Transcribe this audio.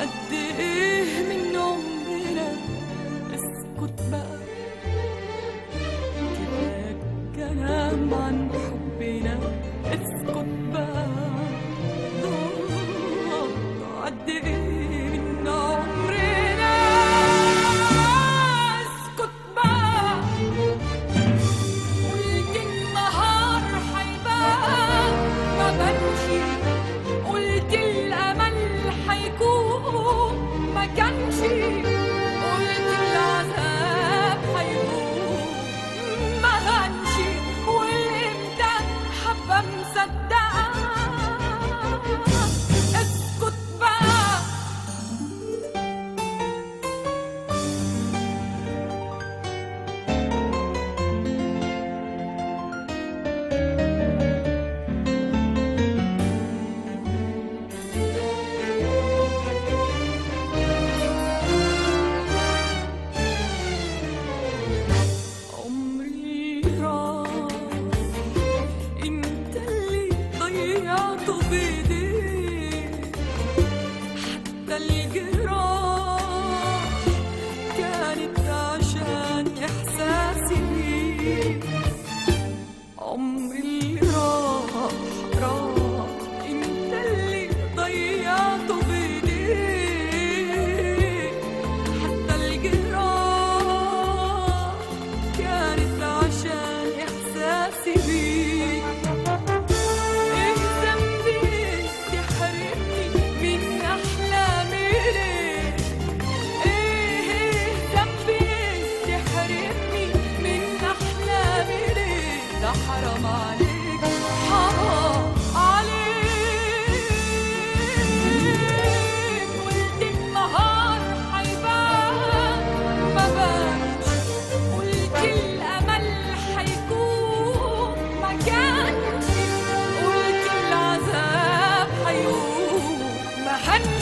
قد ايه من عمرنا اسكت بقى كفاية كلام عن حبنا اسكت بقى آه، قد ايه من عمرنا اسكت بقى قلت النهار حيبان ما بمشي قلت الامل حيكون ما كانش قلت العذاب حيكون ما هنش والامتى حبه مصدقه اسكت بقى عمري راح انت اللي ضيعته بايديك حتى الجراح كانت عشان احساسي بيك عمري اللي راح راح انت اللي ضيعته بايديك حتى الجراح كانت عشان احساسي بيك ايه ذنبي تحرمني من احلامي ليه ايه ذنبي تحرمني من احلامي ليه ده حرام عليك حرام عليك قلت النهار حيبان ما بانش قلت الامل حيكون ما كانش قلت العذاب حيقوم ما هنش